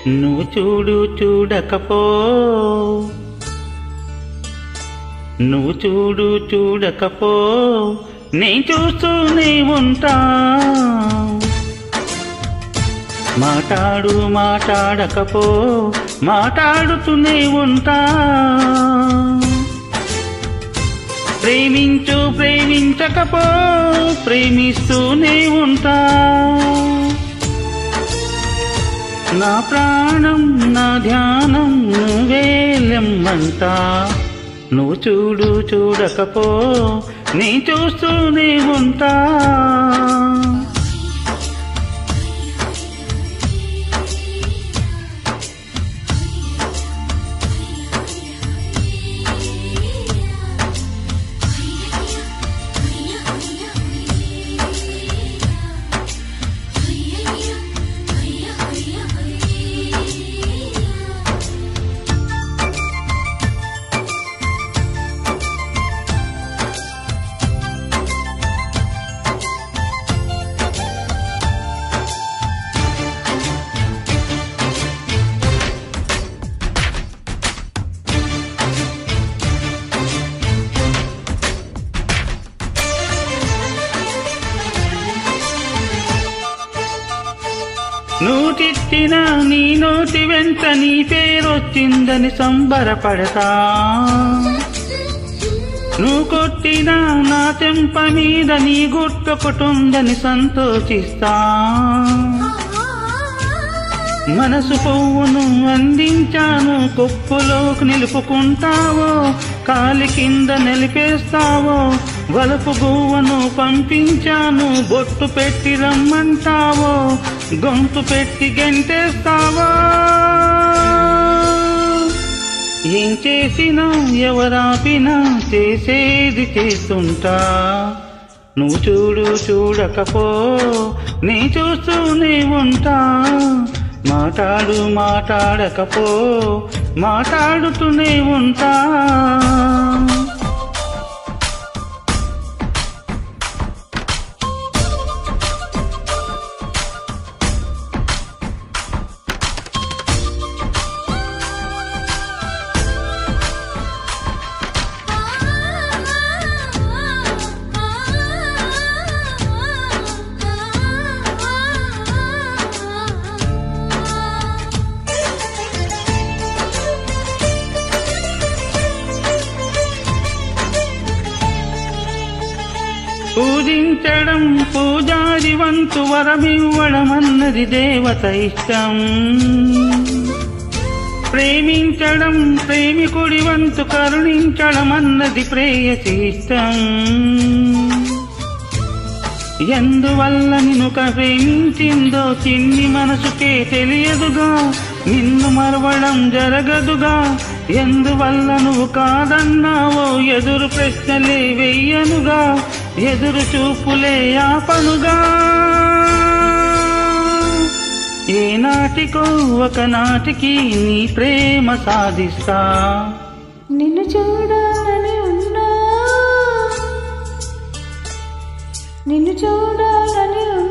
నువ్వు చూడు చూడకపో నువ్వు చూడు చూడకపో నే చూస్తూనే ఉంటా మాటాడు మాటాడకపో మాటాడుతూనే ఉంటా ప్రేమించు ప్రేమించకపో ప్రేమిస్తూనే ఉంటా నా ప్రాణం నా ధ్యానం నువ్వేలెమ్మంటా నువ్వు చూడు చూడకపో నీ చూస్తూనే ఉంటా నువ్వు తిట్టిన నీ నోటి వెంట నీ పేరొచ్చిందని సంబరపడతా నువ్వు కొట్టిన నా చెంప మీద నీ గుట్టొకటుందని సంతోషిస్తా మనసు పువ్వును అందించాను కొప్పులోకి నిలుపుకుంటావో కాలి కింద నిలిపేస్తావో వలపు గువ్వను పంపించాను బొట్టు పెట్టి రమ్మంటావో గొంతు పెట్టి గెంటేస్తావో ఏం చేసినా ఎవరాపినా చేసేది చేస్తుంటా నువ్వు చూడు చూడకపో నీ చూస్తూనే ఉంటా మాటాడు మాటాడకపో మాటాడుతూనే ఉంటా పూజించడం పూజారి వంతు వరమివ్వడం అన్నది దేవత ఇష్టం ప్రేమించడం ప్రేమికుడి వంతు కరుణించడం అన్నది ప్రేయసి ఇష్టం ఎందువల్ల నిన్ను ప్రేమించిందో చిన్ని మనసుకే తెలియదుగా నిన్ను మరవడం జరగదుగా ఎందువల్ల నువ్వు కాదన్నావో ఎదురు ప్రశ్నలే వెయ్యనుగా ఎదురు చూపులే ఆపనుగా ఏనాటికో ఒకనాటికి నీ ప్రేమ సాధిస్తా నిన్ను చూడాలని ఉన్నా నిన్ను చూడాలని